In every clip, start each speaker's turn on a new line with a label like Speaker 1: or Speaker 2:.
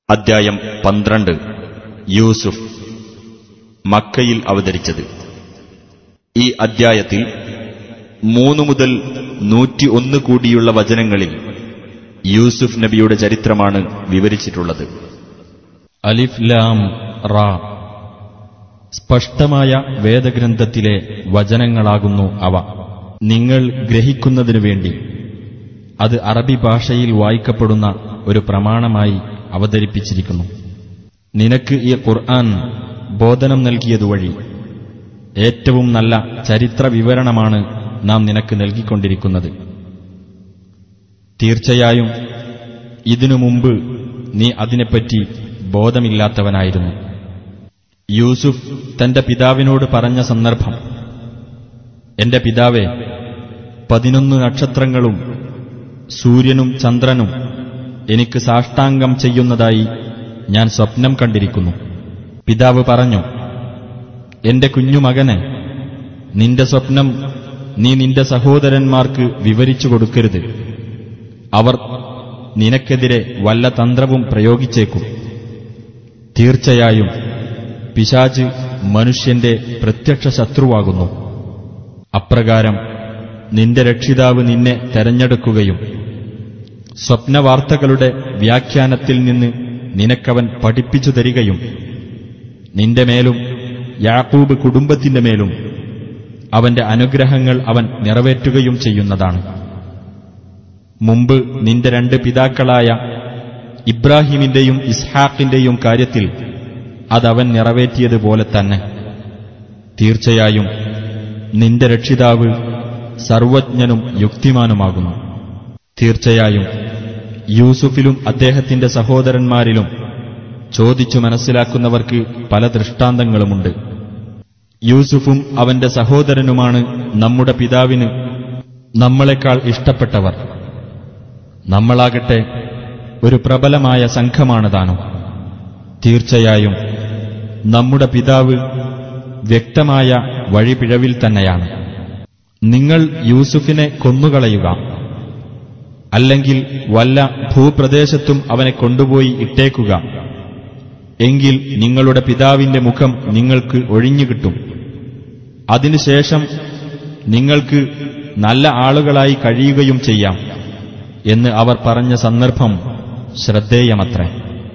Speaker 1: അദ്ധ്യായം പന്ത്രണ്ട് യൂസുഫ് മക്കയിൽ അവതരിച്ചത് ഈ അദ്ധ്യായത്തിൽ മൂന്നു മുതൽ നൂറ്റി ഒന്ന് കൂടിയുള്ള വചനങ്ങളിൽ യൂസുഫ് നബിയുടെ ചരിത്രമാണ് വിവരിച്ചിട്ടുള്ളത്
Speaker 2: അലിഫ് ലാം റാ സ്പഷ്ടമായ വേദഗ്രന്ഥത്തിലെ വചനങ്ങളാകുന്നു അവ നിങ്ങൾ ഗ്രഹിക്കുന്നതിനു വേണ്ടി അത് അറബി ഭാഷയിൽ വായിക്കപ്പെടുന്ന ഒരു പ്രമാണമായി അവതരിപ്പിച്ചിരിക്കുന്നു നിനക്ക് ഈ ഖുർആൻ ബോധനം നൽകിയതുവഴി ഏറ്റവും നല്ല ചരിത്ര വിവരണമാണ് നാം നിനക്ക് നൽകിക്കൊണ്ടിരിക്കുന്നത് തീർച്ചയായും ഇതിനു മുമ്പ് നീ അതിനെപ്പറ്റി ബോധമില്ലാത്തവനായിരുന്നു യൂസുഫ് തന്റെ പിതാവിനോട് പറഞ്ഞ സന്ദർഭം എന്റെ പിതാവെ പതിനൊന്ന് നക്ഷത്രങ്ങളും സൂര്യനും ചന്ദ്രനും എനിക്ക് സാഷ്ടാംഗം ചെയ്യുന്നതായി ഞാൻ സ്വപ്നം കണ്ടിരിക്കുന്നു പിതാവ് പറഞ്ഞു എന്റെ കുഞ്ഞുമകന് നിന്റെ സ്വപ്നം നീ നിന്റെ സഹോദരന്മാർക്ക് വിവരിച്ചു കൊടുക്കരുത് അവർ നിനക്കെതിരെ വല്ല തന്ത്രവും പ്രയോഗിച്ചേക്കും തീർച്ചയായും പിശാജ് മനുഷ്യന്റെ പ്രത്യക്ഷ ശത്രുവാകുന്നു അപ്രകാരം നിന്റെ രക്ഷിതാവ് നിന്നെ തെരഞ്ഞെടുക്കുകയും സ്വപ്നവാർത്തകളുടെ വ്യാഖ്യാനത്തിൽ നിന്ന് നിനക്കവൻ പഠിപ്പിച്ചു തരികയും നിന്റെ മേലും യാക്കൂബ് കുടുംബത്തിന്റെ മേലും അവന്റെ അനുഗ്രഹങ്ങൾ അവൻ നിറവേറ്റുകയും ചെയ്യുന്നതാണ് മുമ്പ് നിന്റെ രണ്ട് പിതാക്കളായ ഇബ്രാഹിമിന്റെയും ഇസ്ഹാഖിന്റെയും കാര്യത്തിൽ അതവൻ നിറവേറ്റിയതുപോലെ തന്നെ തീർച്ചയായും നിന്റെ രക്ഷിതാവ് സർവജ്ഞനും യുക്തിമാനുമാകുന്നു തീർച്ചയായും യൂസുഫിലും അദ്ദേഹത്തിന്റെ സഹോദരന്മാരിലും ചോദിച്ചു മനസ്സിലാക്കുന്നവർക്ക് പല ദൃഷ്ടാന്തങ്ങളുമുണ്ട് യൂസുഫും അവന്റെ സഹോദരനുമാണ് നമ്മുടെ പിതാവിന് നമ്മളെക്കാൾ ഇഷ്ടപ്പെട്ടവർ നമ്മളാകട്ടെ ഒരു പ്രബലമായ സംഘമാണ് താനും തീർച്ചയായും നമ്മുടെ പിതാവ് വ്യക്തമായ വഴിപിഴവിൽ തന്നെയാണ് നിങ്ങൾ യൂസുഫിനെ കൊന്നുകളയുക അല്ലെങ്കിൽ വല്ല ഭൂപ്രദേശത്തും അവനെ കൊണ്ടുപോയി ഇട്ടേക്കുക എങ്കിൽ നിങ്ങളുടെ പിതാവിന്റെ മുഖം നിങ്ങൾക്ക് ഒഴിഞ്ഞുകിട്ടും അതിനുശേഷം നിങ്ങൾക്ക് നല്ല ആളുകളായി കഴിയുകയും ചെയ്യാം എന്ന് അവർ പറഞ്ഞ സന്ദർഭം ശ്രദ്ധേയമത്രേ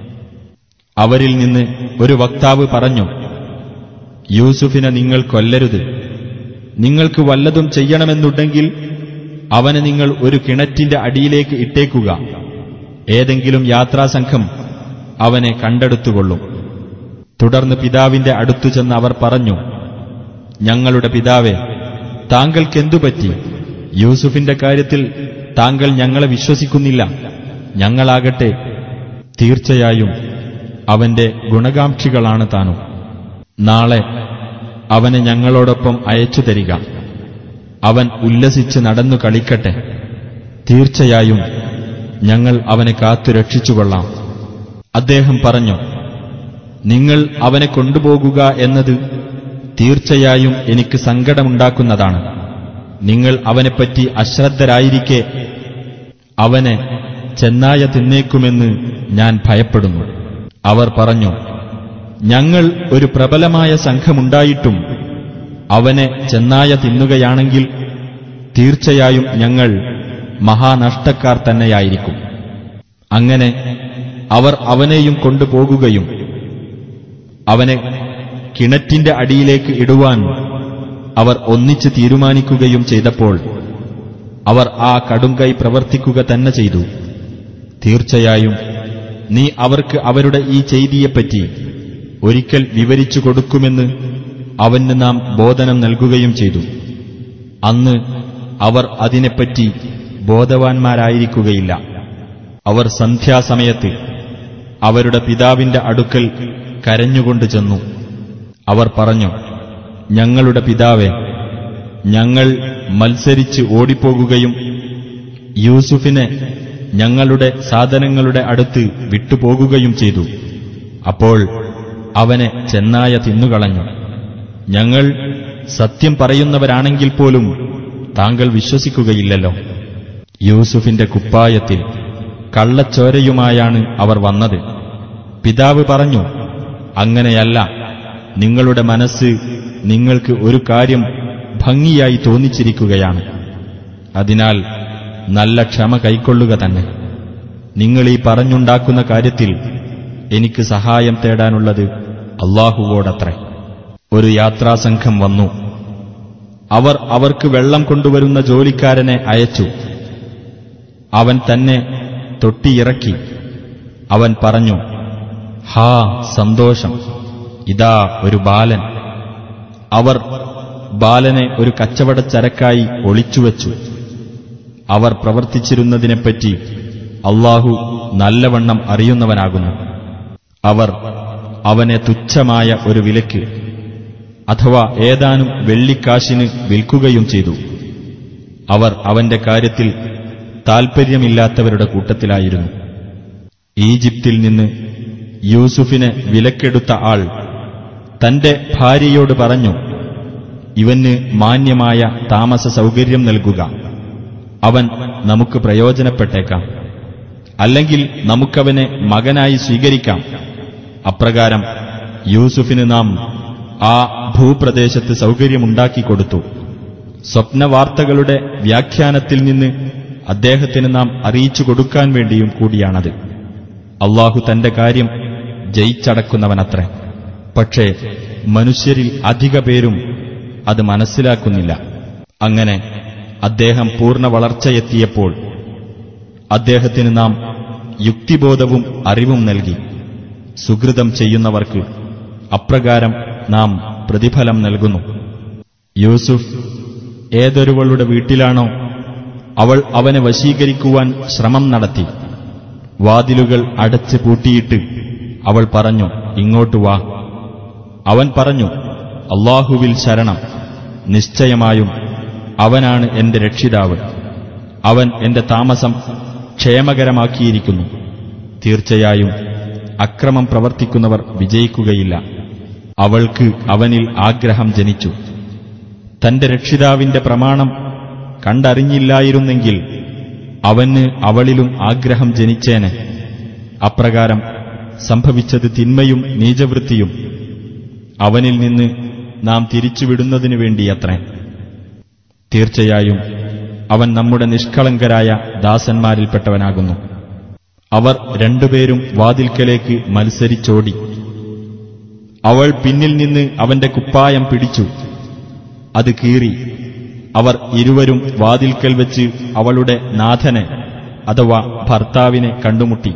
Speaker 2: അവരിൽ നിന്ന് ഒരു വക്താവ് പറഞ്ഞു യൂസുഫിനെ നിങ്ങൾ കൊല്ലരുത് നിങ്ങൾക്ക് വല്ലതും ചെയ്യണമെന്നുണ്ടെങ്കിൽ അവനെ നിങ്ങൾ ഒരു കിണറ്റിന്റെ അടിയിലേക്ക് ഇട്ടേക്കുക ഏതെങ്കിലും യാത്രാസംഘം അവനെ കണ്ടെടുത്തുകൊള്ളും തുടർന്ന് പിതാവിന്റെ അടുത്തു ചെന്ന് അവർ പറഞ്ഞു ഞങ്ങളുടെ പിതാവെ താങ്കൾക്കെന്തുപറ്റി യൂസുഫിന്റെ കാര്യത്തിൽ താങ്കൾ ഞങ്ങളെ വിശ്വസിക്കുന്നില്ല ഞങ്ങളാകട്ടെ തീർച്ചയായും അവന്റെ ഗുണകാംക്ഷികളാണ് താനും നാളെ അവനെ ഞങ്ങളോടൊപ്പം അയച്ചു തരിക അവൻ ഉല്ലസിച്ച് നടന്നു കളിക്കട്ടെ തീർച്ചയായും ഞങ്ങൾ അവനെ കാത്തു രക്ഷിച്ചുകൊള്ളാം അദ്ദേഹം പറഞ്ഞു നിങ്ങൾ അവനെ കൊണ്ടുപോകുക എന്നത് തീർച്ചയായും എനിക്ക് സങ്കടമുണ്ടാക്കുന്നതാണ് നിങ്ങൾ അവനെപ്പറ്റി അശ്രദ്ധരായിരിക്കെ അവനെ ചെന്നായ തിന്നേക്കുമെന്ന് ഞാൻ ഭയപ്പെടുന്നു അവർ പറഞ്ഞു ഞങ്ങൾ ഒരു പ്രബലമായ സംഘമുണ്ടായിട്ടും അവനെ ചെന്നായ തിന്നുകയാണെങ്കിൽ തീർച്ചയായും ഞങ്ങൾ മഹാനഷ്ടക്കാർ തന്നെയായിരിക്കും അങ്ങനെ അവർ അവനെയും കൊണ്ടുപോകുകയും അവനെ കിണറ്റിന്റെ അടിയിലേക്ക് ഇടുവാൻ അവർ ഒന്നിച്ച് തീരുമാനിക്കുകയും ചെയ്തപ്പോൾ അവർ ആ കടുങ്കൈ പ്രവർത്തിക്കുക തന്നെ ചെയ്തു തീർച്ചയായും നീ അവർക്ക് അവരുടെ ഈ ചെയ്തിയെപ്പറ്റി ഒരിക്കൽ വിവരിച്ചു കൊടുക്കുമെന്ന് അവന് നാം ബോധനം നൽകുകയും ചെയ്തു അന്ന് അവർ അതിനെപ്പറ്റി ബോധവാന്മാരായിരിക്കുകയില്ല അവർ സന്ധ്യാസമയത്ത് അവരുടെ പിതാവിന്റെ അടുക്കൽ കരഞ്ഞുകൊണ്ട് ചെന്നു അവർ പറഞ്ഞു ഞങ്ങളുടെ പിതാവെ ഞങ്ങൾ മത്സരിച്ച് ഓടിപ്പോകുകയും യൂസുഫിനെ ഞങ്ങളുടെ സാധനങ്ങളുടെ അടുത്ത് വിട്ടുപോകുകയും ചെയ്തു അപ്പോൾ അവനെ ചെന്നായ തിന്നുകളഞ്ഞു ഞങ്ങൾ സത്യം പറയുന്നവരാണെങ്കിൽ പോലും താങ്കൾ വിശ്വസിക്കുകയില്ലല്ലോ യൂസുഫിന്റെ കുപ്പായത്തിൽ കള്ളച്ചോരയുമായാണ് അവർ വന്നത് പിതാവ് പറഞ്ഞു അങ്ങനെയല്ല നിങ്ങളുടെ മനസ്സ് നിങ്ങൾക്ക് ഒരു കാര്യം ഭംഗിയായി തോന്നിച്ചിരിക്കുകയാണ് അതിനാൽ നല്ല ക്ഷമ കൈക്കൊള്ളുക തന്നെ നിങ്ങൾ ഈ പറഞ്ഞുണ്ടാക്കുന്ന കാര്യത്തിൽ എനിക്ക് സഹായം തേടാനുള്ളത് അള്ളാഹുവോടത്രേ ഒരു യാത്രാസംഘം വന്നു അവർ അവർക്ക് വെള്ളം കൊണ്ടുവരുന്ന ജോലിക്കാരനെ അയച്ചു അവൻ തന്നെ തൊട്ടിയിറക്കി അവൻ പറഞ്ഞു ഹാ സന്തോഷം ഇതാ ഒരു ബാലൻ അവർ ബാലനെ ഒരു കച്ചവടച്ചരക്കായി ഒളിച്ചുവച്ചു അവർ പ്രവർത്തിച്ചിരുന്നതിനെപ്പറ്റി അള്ളാഹു നല്ലവണ്ണം അറിയുന്നവനാകുന്നു അവർ അവനെ തുച്ഛമായ ഒരു വിലക്ക് അഥവാ ഏതാനും വെള്ളിക്കാശിന് വിൽക്കുകയും ചെയ്തു അവർ അവന്റെ കാര്യത്തിൽ താൽപ്പര്യമില്ലാത്തവരുടെ കൂട്ടത്തിലായിരുന്നു ഈജിപ്തിൽ നിന്ന് യൂസുഫിനെ വിലക്കെടുത്ത ആൾ തന്റെ ഭാര്യയോട് പറഞ്ഞു ഇവന് മാന്യമായ താമസ സൗകര്യം നൽകുക അവൻ നമുക്ക് പ്രയോജനപ്പെട്ടേക്കാം അല്ലെങ്കിൽ നമുക്കവനെ മകനായി സ്വീകരിക്കാം അപ്രകാരം യൂസുഫിന് നാം ആ ഭൂപ്രദേശത്ത് സൗകര്യമുണ്ടാക്കിക്കൊടുത്തു സ്വപ്നവാർത്തകളുടെ വ്യാഖ്യാനത്തിൽ നിന്ന് അദ്ദേഹത്തിന് നാം അറിയിച്ചു കൊടുക്കാൻ വേണ്ടിയും കൂടിയാണത് അള്ളാഹു തന്റെ കാര്യം ജയിച്ചടക്കുന്നവനത്രേ പക്ഷേ മനുഷ്യരിൽ അധിക പേരും അത് മനസ്സിലാക്കുന്നില്ല അങ്ങനെ അദ്ദേഹം പൂർണ്ണ വളർച്ചയെത്തിയപ്പോൾ അദ്ദേഹത്തിന് നാം യുക്തിബോധവും അറിവും നൽകി സുഹൃതം ചെയ്യുന്നവർക്ക് അപ്രകാരം നാം പ്രതിഫലം നൽകുന്നു യൂസുഫ് ഏതൊരുവളുടെ വീട്ടിലാണോ അവൾ അവനെ വശീകരിക്കുവാൻ ശ്രമം നടത്തി വാതിലുകൾ അടച്ച് പൂട്ടിയിട്ട് അവൾ പറഞ്ഞു ഇങ്ങോട്ട് വാ അവൻ പറഞ്ഞു അള്ളാഹുവിൽ ശരണം നിശ്ചയമായും അവനാണ് എന്റെ രക്ഷിതാവ് അവൻ എന്റെ താമസം ക്ഷേമകരമാക്കിയിരിക്കുന്നു തീർച്ചയായും അക്രമം പ്രവർത്തിക്കുന്നവർ വിജയിക്കുകയില്ല അവൾക്ക് അവനിൽ ആഗ്രഹം ജനിച്ചു തന്റെ രക്ഷിതാവിന്റെ പ്രമാണം കണ്ടറിഞ്ഞില്ലായിരുന്നെങ്കിൽ അവന് അവളിലും ആഗ്രഹം ജനിച്ചേനെ അപ്രകാരം സംഭവിച്ചത് തിന്മയും നീചവൃത്തിയും അവനിൽ നിന്ന് നാം തിരിച്ചുവിടുന്നതിനു വേണ്ടിയത്രേ തീർച്ചയായും അവൻ നമ്മുടെ നിഷ്കളങ്കരായ ദാസന്മാരിൽപ്പെട്ടവനാകുന്നു അവർ രണ്ടുപേരും വാതിൽക്കലേക്ക് മത്സരിച്ചോടി അവൾ പിന്നിൽ നിന്ന് അവന്റെ കുപ്പായം പിടിച്ചു അത് കീറി അവർ ഇരുവരും വാതിൽക്കൽ വെച്ച് അവളുടെ നാഥനെ അഥവാ ഭർത്താവിനെ കണ്ടുമുട്ടി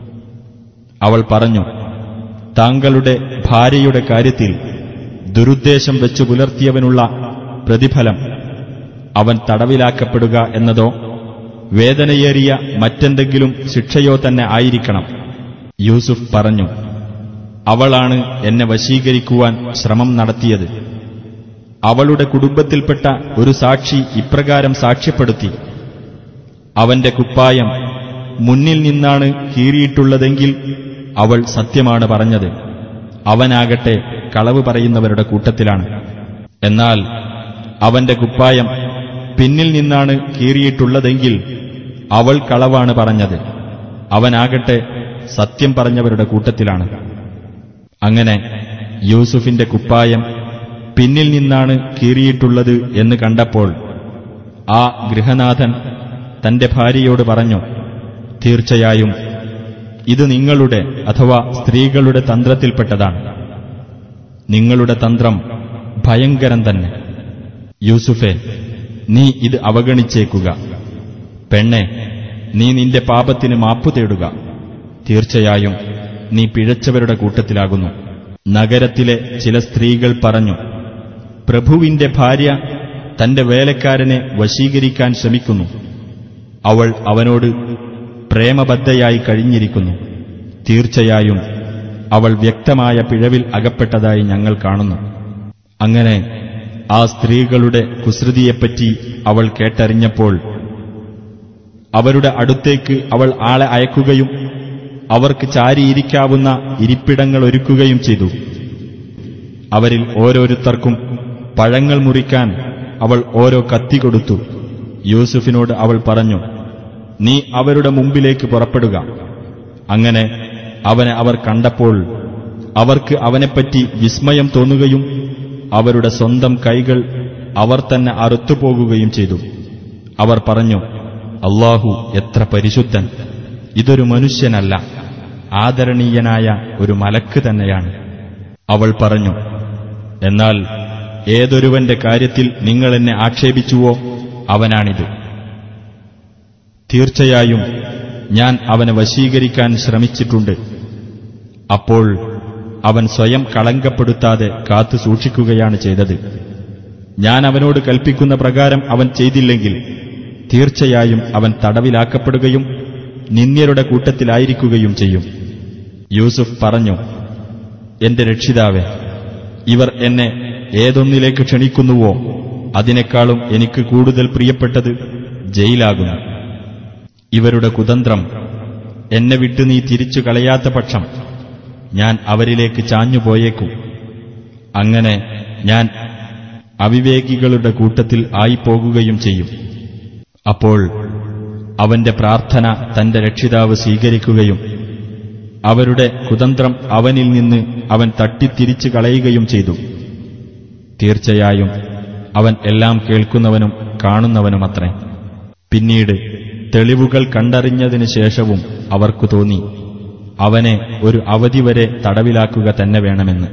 Speaker 2: അവൾ പറഞ്ഞു താങ്കളുടെ ഭാര്യയുടെ കാര്യത്തിൽ ദുരുദ്ദേശം വെച്ചു പുലർത്തിയവനുള്ള പ്രതിഫലം അവൻ തടവിലാക്കപ്പെടുക എന്നതോ വേദനയേറിയ മറ്റെന്തെങ്കിലും ശിക്ഷയോ തന്നെ ആയിരിക്കണം യൂസുഫ് പറഞ്ഞു അവളാണ് എന്നെ വശീകരിക്കുവാൻ ശ്രമം നടത്തിയത് അവളുടെ കുടുംബത്തിൽപ്പെട്ട ഒരു സാക്ഷി ഇപ്രകാരം സാക്ഷ്യപ്പെടുത്തി അവന്റെ കുപ്പായം മുന്നിൽ നിന്നാണ് കീറിയിട്ടുള്ളതെങ്കിൽ അവൾ സത്യമാണ് പറഞ്ഞത് അവനാകട്ടെ കളവ് പറയുന്നവരുടെ കൂട്ടത്തിലാണ് എന്നാൽ അവന്റെ കുപ്പായം പിന്നിൽ നിന്നാണ് കീറിയിട്ടുള്ളതെങ്കിൽ അവൾ കളവാണ് പറഞ്ഞത് അവനാകട്ടെ സത്യം പറഞ്ഞവരുടെ കൂട്ടത്തിലാണ് അങ്ങനെ യൂസുഫിന്റെ കുപ്പായം പിന്നിൽ നിന്നാണ് കീറിയിട്ടുള്ളത് എന്ന് കണ്ടപ്പോൾ ആ ഗൃഹനാഥൻ തന്റെ ഭാര്യയോട് പറഞ്ഞു തീർച്ചയായും ഇത് നിങ്ങളുടെ അഥവാ സ്ത്രീകളുടെ തന്ത്രത്തിൽപ്പെട്ടതാണ് നിങ്ങളുടെ തന്ത്രം ഭയങ്കരം തന്നെ യൂസുഫെ നീ ഇത് അവഗണിച്ചേക്കുക പെണ്ണെ നീ നിന്റെ പാപത്തിന് മാപ്പു തേടുക തീർച്ചയായും നീ പിഴച്ചവരുടെ കൂട്ടത്തിലാകുന്നു നഗരത്തിലെ ചില സ്ത്രീകൾ പറഞ്ഞു പ്രഭുവിന്റെ ഭാര്യ തന്റെ വേലക്കാരനെ വശീകരിക്കാൻ ശ്രമിക്കുന്നു അവൾ അവനോട് പ്രേമബദ്ധയായി കഴിഞ്ഞിരിക്കുന്നു തീർച്ചയായും അവൾ വ്യക്തമായ പിഴവിൽ അകപ്പെട്ടതായി ഞങ്ങൾ കാണുന്നു അങ്ങനെ ആ സ്ത്രീകളുടെ കുസൃതിയെപ്പറ്റി അവൾ കേട്ടറിഞ്ഞപ്പോൾ അവരുടെ അടുത്തേക്ക് അവൾ ആളെ അയക്കുകയും അവർക്ക് ചാരിയിരിക്കാവുന്ന ഇരിപ്പിടങ്ങൾ ഒരുക്കുകയും ചെയ്തു അവരിൽ ഓരോരുത്തർക്കും പഴങ്ങൾ മുറിക്കാൻ അവൾ ഓരോ കത്തി കൊടുത്തു യൂസുഫിനോട് അവൾ പറഞ്ഞു നീ അവരുടെ മുമ്പിലേക്ക് പുറപ്പെടുക അങ്ങനെ അവനെ അവർ കണ്ടപ്പോൾ അവർക്ക് അവനെപ്പറ്റി വിസ്മയം തോന്നുകയും അവരുടെ സ്വന്തം കൈകൾ അവർ തന്നെ അറുത്തുപോകുകയും ചെയ്തു അവർ പറഞ്ഞു അള്ളാഹു എത്ര പരിശുദ്ധൻ ഇതൊരു മനുഷ്യനല്ല ആദരണീയനായ ഒരു മലക്ക് തന്നെയാണ് അവൾ പറഞ്ഞു എന്നാൽ ഏതൊരുവന്റെ കാര്യത്തിൽ നിങ്ങൾ എന്നെ ആക്ഷേപിച്ചുവോ അവനാണിത് തീർച്ചയായും ഞാൻ അവനെ വശീകരിക്കാൻ ശ്രമിച്ചിട്ടുണ്ട് അപ്പോൾ അവൻ സ്വയം കളങ്കപ്പെടുത്താതെ കാത്തു സൂക്ഷിക്കുകയാണ് ചെയ്തത് ഞാൻ അവനോട് കൽപ്പിക്കുന്ന പ്രകാരം അവൻ ചെയ്തില്ലെങ്കിൽ തീർച്ചയായും അവൻ തടവിലാക്കപ്പെടുകയും നിന്ദ്യരുടെ കൂട്ടത്തിലായിരിക്കുകയും ചെയ്യും യൂസുഫ് പറഞ്ഞു എന്റെ രക്ഷിതാവേ ഇവർ എന്നെ ഏതൊന്നിലേക്ക് ക്ഷണിക്കുന്നുവോ അതിനേക്കാളും എനിക്ക് കൂടുതൽ പ്രിയപ്പെട്ടത് ജയിലാകുന്നു ഇവരുടെ കുതന്ത്രം എന്നെ വിട്ടു നീ തിരിച്ചു കളയാത്ത പക്ഷം ഞാൻ അവരിലേക്ക് ചാഞ്ഞുപോയേക്കും അങ്ങനെ ഞാൻ അവിവേകികളുടെ കൂട്ടത്തിൽ ആയിപ്പോകുകയും ചെയ്യും അപ്പോൾ അവന്റെ പ്രാർത്ഥന തന്റെ രക്ഷിതാവ് സ്വീകരിക്കുകയും അവരുടെ കുതന്ത്രം അവനിൽ നിന്ന് അവൻ തട്ടിത്തിരിച്ചു കളയുകയും ചെയ്തു തീർച്ചയായും അവൻ എല്ലാം കേൾക്കുന്നവനും കാണുന്നവനുമത്രേ പിന്നീട് തെളിവുകൾ കണ്ടറിഞ്ഞതിനു ശേഷവും അവർക്കു തോന്നി അവനെ ഒരു അവധി വരെ തടവിലാക്കുക തന്നെ വേണമെന്ന്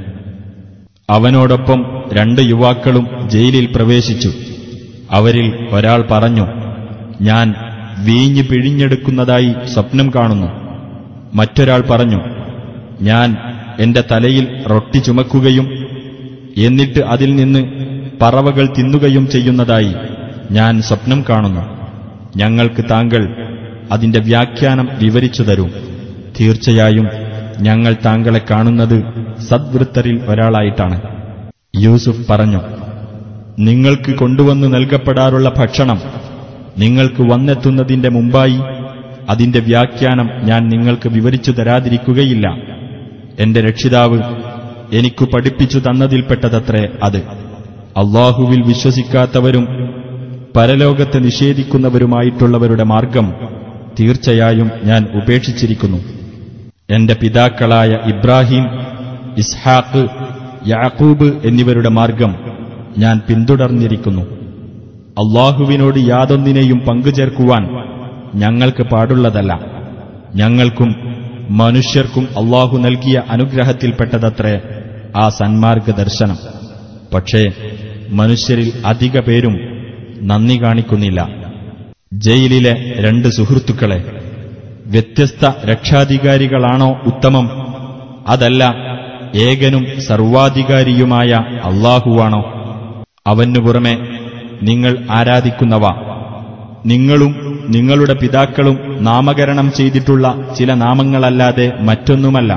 Speaker 2: അവനോടൊപ്പം രണ്ട് യുവാക്കളും ജയിലിൽ പ്രവേശിച്ചു അവരിൽ ഒരാൾ പറഞ്ഞു ഞാൻ വീഞ്ഞ് പിഴിഞ്ഞെടുക്കുന്നതായി സ്വപ്നം കാണുന്നു മറ്റൊരാൾ പറഞ്ഞു ഞാൻ എന്റെ തലയിൽ റൊട്ടി ചുമക്കുകയും എന്നിട്ട് അതിൽ നിന്ന് പറവകൾ തിന്നുകയും ചെയ്യുന്നതായി ഞാൻ സ്വപ്നം കാണുന്നു ഞങ്ങൾക്ക് താങ്കൾ അതിന്റെ വ്യാഖ്യാനം വിവരിച്ചു തരൂ തീർച്ചയായും ഞങ്ങൾ താങ്കളെ കാണുന്നത് സദ്വൃത്തരിൽ ഒരാളായിട്ടാണ് യൂസുഫ് പറഞ്ഞു നിങ്ങൾക്ക് കൊണ്ടുവന്നു നൽകപ്പെടാറുള്ള ഭക്ഷണം നിങ്ങൾക്ക് വന്നെത്തുന്നതിന്റെ മുമ്പായി അതിന്റെ വ്യാഖ്യാനം ഞാൻ നിങ്ങൾക്ക് വിവരിച്ചു തരാതിരിക്കുകയില്ല എന്റെ രക്ഷിതാവ് എനിക്കു പഠിപ്പിച്ചു തന്നതിൽപ്പെട്ടതത്രേ അത് അള്ളാഹുവിൽ വിശ്വസിക്കാത്തവരും പരലോകത്തെ നിഷേധിക്കുന്നവരുമായിട്ടുള്ളവരുടെ മാർഗം തീർച്ചയായും ഞാൻ ഉപേക്ഷിച്ചിരിക്കുന്നു എന്റെ പിതാക്കളായ ഇബ്രാഹിം ഇസ്ഹാഖ് യാക്കൂബ് എന്നിവരുടെ മാർഗം ഞാൻ പിന്തുടർന്നിരിക്കുന്നു അള്ളാഹുവിനോട് യാതൊന്നിനെയും പങ്കുചേർക്കുവാൻ ഞങ്ങൾക്ക് പാടുള്ളതല്ല ഞങ്ങൾക്കും മനുഷ്യർക്കും അള്ളാഹു നൽകിയ അനുഗ്രഹത്തിൽപ്പെട്ടതത്രേ ആ സന്മാർഗ ദർശനം പക്ഷേ മനുഷ്യരിൽ അധിക പേരും നന്ദി കാണിക്കുന്നില്ല ജയിലിലെ രണ്ട് സുഹൃത്തുക്കളെ വ്യത്യസ്ത രക്ഷാധികാരികളാണോ ഉത്തമം അതല്ല ഏകനും സർവാധികാരിയുമായ അള്ളാഹുവാണോ അവനു പുറമെ നിങ്ങൾ ആരാധിക്കുന്നവ നിങ്ങളും നിങ്ങളുടെ പിതാക്കളും നാമകരണം ചെയ്തിട്ടുള്ള ചില നാമങ്ങളല്ലാതെ മറ്റൊന്നുമല്ല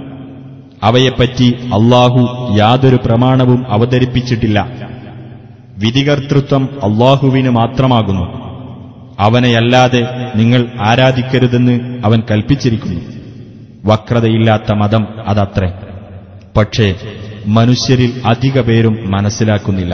Speaker 2: അവയെപ്പറ്റി അള്ളാഹു യാതൊരു പ്രമാണവും അവതരിപ്പിച്ചിട്ടില്ല വിധികർത്തൃത്വം അള്ളാഹുവിന് മാത്രമാകുന്നു അവനെയല്ലാതെ നിങ്ങൾ ആരാധിക്കരുതെന്ന് അവൻ കൽപ്പിച്ചിരിക്കുന്നു വക്രതയില്ലാത്ത മതം അതത്രേ പക്ഷേ മനുഷ്യരിൽ അധിക പേരും മനസ്സിലാക്കുന്നില്ല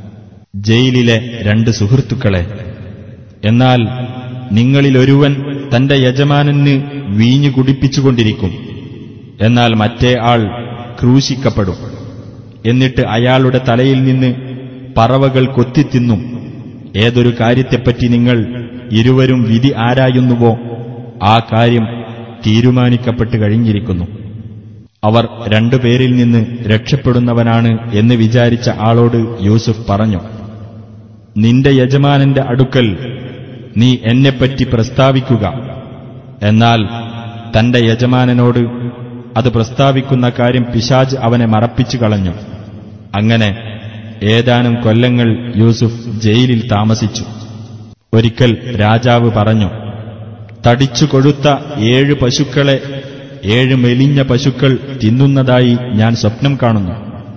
Speaker 2: ജയിലിലെ രണ്ട് സുഹൃത്തുക്കളെ എന്നാൽ നിങ്ങളിലൊരുവൻ തന്റെ യജമാനന് വീഞ്ഞു കുടിപ്പിച്ചുകൊണ്ടിരിക്കും എന്നാൽ മറ്റേ ആൾ ക്രൂശിക്കപ്പെടും എന്നിട്ട് അയാളുടെ തലയിൽ നിന്ന് പറവകൾ കൊത്തിത്തിന്നും ഏതൊരു കാര്യത്തെപ്പറ്റി നിങ്ങൾ ഇരുവരും വിധി ആരായുന്നുവോ ആ കാര്യം തീരുമാനിക്കപ്പെട്ടു കഴിഞ്ഞിരിക്കുന്നു അവർ രണ്ടുപേരിൽ നിന്ന് രക്ഷപ്പെടുന്നവനാണ് എന്ന് വിചാരിച്ച ആളോട് യൂസുഫ് പറഞ്ഞു നിന്റെ യജമാനന്റെ അടുക്കൽ നീ എന്നെപ്പറ്റി പ്രസ്താവിക്കുക എന്നാൽ തന്റെ യജമാനനോട് അത് പ്രസ്താവിക്കുന്ന കാര്യം പിശാജ് അവനെ മറപ്പിച്ചു കളഞ്ഞു അങ്ങനെ ഏതാനും കൊല്ലങ്ങൾ യൂസുഫ് ജയിലിൽ താമസിച്ചു ഒരിക്കൽ രാജാവ് പറഞ്ഞു തടിച്ചു കൊഴുത്ത ഏഴ് പശുക്കളെ ഏഴ് മെലിഞ്ഞ പശുക്കൾ തിന്നുന്നതായി ഞാൻ സ്വപ്നം കാണുന്നു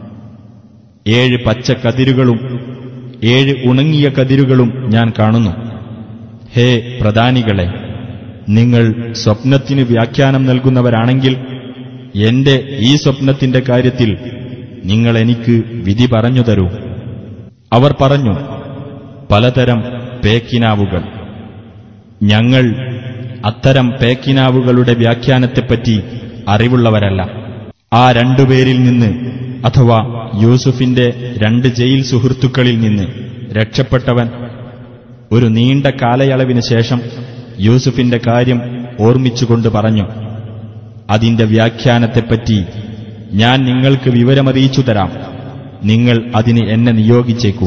Speaker 2: ഏഴ് പച്ച കതിരുകളും ഏഴ് ഉണങ്ങിയ കതിരുകളും ഞാൻ കാണുന്നു ഹേ പ്രധാനികളെ നിങ്ങൾ സ്വപ്നത്തിന് വ്യാഖ്യാനം നൽകുന്നവരാണെങ്കിൽ എന്റെ ഈ സ്വപ്നത്തിന്റെ കാര്യത്തിൽ നിങ്ങൾ എനിക്ക് വിധി പറഞ്ഞു തരൂ അവർ പറഞ്ഞു പലതരം പേക്കിനാവുകൾ ഞങ്ങൾ അത്തരം പേക്കിനാവുകളുടെ വ്യാഖ്യാനത്തെപ്പറ്റി അറിവുള്ളവരല്ല ആ രണ്ടുപേരിൽ നിന്ന് അഥവാ യൂസുഫിന്റെ രണ്ട് ജയിൽ സുഹൃത്തുക്കളിൽ നിന്ന് രക്ഷപ്പെട്ടവൻ ഒരു നീണ്ട കാലയളവിന് ശേഷം യൂസുഫിന്റെ കാര്യം ഓർമ്മിച്ചുകൊണ്ട് പറഞ്ഞു അതിന്റെ വ്യാഖ്യാനത്തെപ്പറ്റി ഞാൻ നിങ്ങൾക്ക് വിവരമറിയിച്ചു തരാം നിങ്ങൾ അതിന് എന്നെ നിയോഗിച്ചേക്കൂ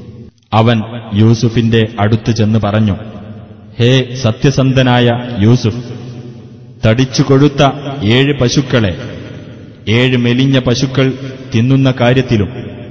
Speaker 2: അവൻ യൂസുഫിന്റെ അടുത്ത് ചെന്ന് പറഞ്ഞു ഹേ സത്യസന്ധനായ യൂസുഫ് തടിച്ചു കൊഴുത്ത ഏഴ് പശുക്കളെ ഏഴ് മെലിഞ്ഞ പശുക്കൾ തിന്നുന്ന കാര്യത്തിലും